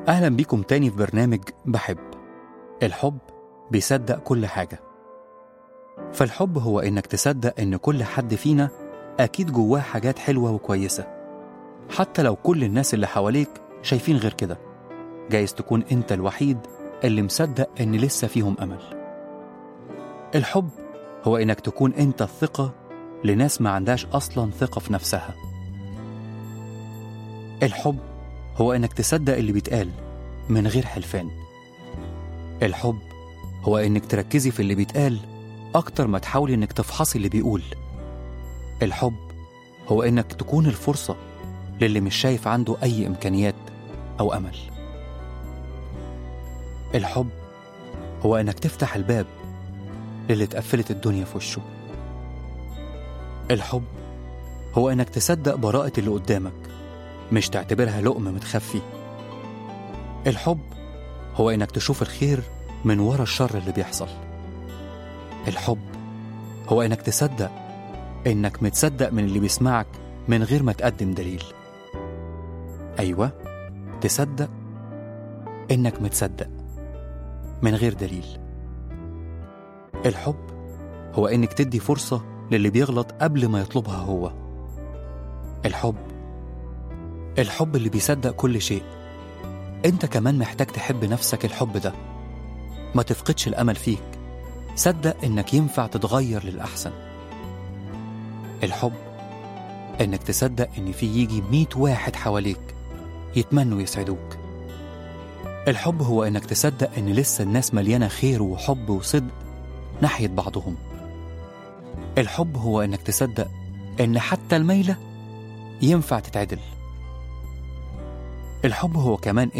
أهلا بيكم تاني في برنامج بحب الحب بيصدق كل حاجة فالحب هو إنك تصدق إن كل حد فينا أكيد جواه حاجات حلوة وكويسة حتى لو كل الناس اللي حواليك شايفين غير كده جايز تكون أنت الوحيد اللي مصدق إن لسه فيهم أمل الحب هو إنك تكون أنت الثقة لناس ما عندهاش أصلا ثقة في نفسها الحب هو إنك تصدق اللي بيتقال من غير حلفان الحب هو إنك تركزي في اللي بيتقال أكتر ما تحاولي إنك تفحصي اللي بيقول الحب هو إنك تكون الفرصة للي مش شايف عنده أي إمكانيات أو أمل الحب هو إنك تفتح الباب للي اتقفلت الدنيا في وشه الحب هو إنك تصدق براءة اللي قدامك مش تعتبرها لقم متخفي الحب هو إنك تشوف الخير من ورا الشر اللي بيحصل الحب هو إنك تصدق إنك متصدق من اللي بيسمعك من غير ما تقدم دليل أيوة تصدق إنك متصدق من غير دليل الحب هو إنك تدي فرصة للي بيغلط قبل ما يطلبها هو الحب الحب اللي بيصدق كل شيء انت كمان محتاج تحب نفسك الحب ده ما تفقدش الامل فيك صدق انك ينفع تتغير للاحسن الحب انك تصدق ان في يجي ميت واحد حواليك يتمنوا يسعدوك الحب هو انك تصدق ان لسه الناس مليانه خير وحب وصدق ناحيه بعضهم الحب هو انك تصدق ان حتى الميله ينفع تتعدل الحب هو كمان